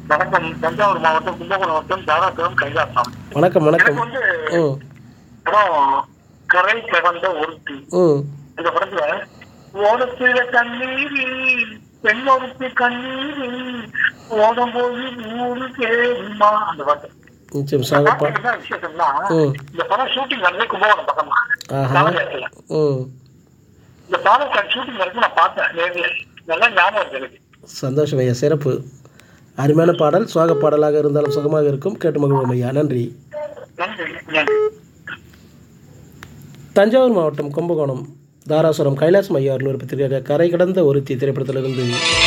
வணக்கம் தஞ்சாவூர் மாவட்டம் கும்பகோணம் மாவட்டம் தாராபுரம் கைலாசம் வணக்கம் வணக்கம் எனக்கு வந்து ம் படம் கரை கடந்த ஒருத்தி ம் இந்த படத்துல ஓடத்தில கண்ணீரில் பெண் ஒருத்தி கண்ணீரில் ஓடும் போது ஊரு கேருமா அந்த பாட்டு நிச்சயம் இந்த சாக பா பாட்டுக்கு என்ன விசேஷம்னா ம் இந்த படம் ஷூட்டிங் நடந்தது கும்பகோணம் பக்கம் ஆஹா காலகட்டத்துல ம் இந்த பாடல் ஷூட்டிங் நடக்கும் நான் பார்த்தேன் நேரில் நல்லா ஞாபகம் இருக்கு எனக்கு சந்தோஷம் ஐயா சிறப்பு அருமையான பாடல் சுவாக பாடலாக இருந்தாலும் சுகமாக இருக்கும் கேட்டு மகிழ்வோம் ஐயா நன்றி நன்றி நன்றி தஞ்சாவூர் மாவட்டம் கும்பகோணம் தாராசுரம் கைலாசம் ஐயா அவர்கள் விருப்பத்திற்காக கரை கடந்த ஒருத்தி திரைப்படத்திலிருந்து